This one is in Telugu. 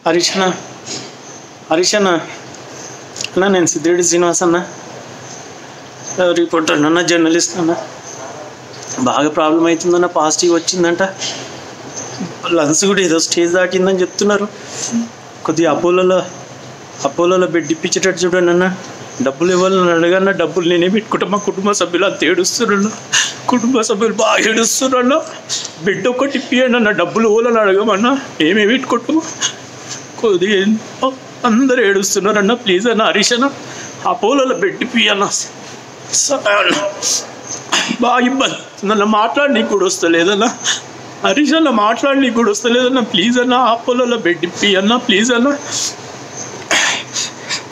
హరీష్ అన్న హరీష్ అన్న అన్న నేను సిద్ధిరెడ్డి శ్రీనివాస్ అన్న రిపోర్టర్ అన్న జర్నలిస్ట్ అన్న బాగా ప్రాబ్లం అవుతుందన్న పాజిటివ్ వచ్చిందంట లంగ్స్ కూడా ఏదో స్టేజ్ దాటిందని చెప్తున్నారు కొద్దిగా అపోలోలో అపోలోలో బెడ్ ఇప్పించేటట్టు చూడండి అన్న డబ్బులు ఇవ్వాలని అడగన్న డబ్బులు నేనే పెట్టుకుంటా మా కుటుంబ సభ్యులు అంత ఏడుస్తున్నారు కుటుంబ సభ్యులు బాగా ఏడుస్తున్నారు బెడ్ ఒక్కటి ఇప్పియండి అన్న డబ్బులు ఇవ్వాలని అడగమన్నా ఏమేమి పెట్టుకుంటాము కొద్దిగా ఏంటో అందరు ఏడుస్తున్నారన్న ప్లీజ్ అన్న హరీష్ అన్న అపోలోలో బెడ్ ఇప్పియన్న బాగా ఇబ్బంది నన్ను మాట్లాడనీకి కూడా వస్తలేదన్నా హరీష్ అన్న మాట్లాడనీకి కూడా వస్తలేదన్న ప్లీజ్ అన్న అపోలోలో బెడ్ ఇప్పి అన్న ప్లీజ్ అన్న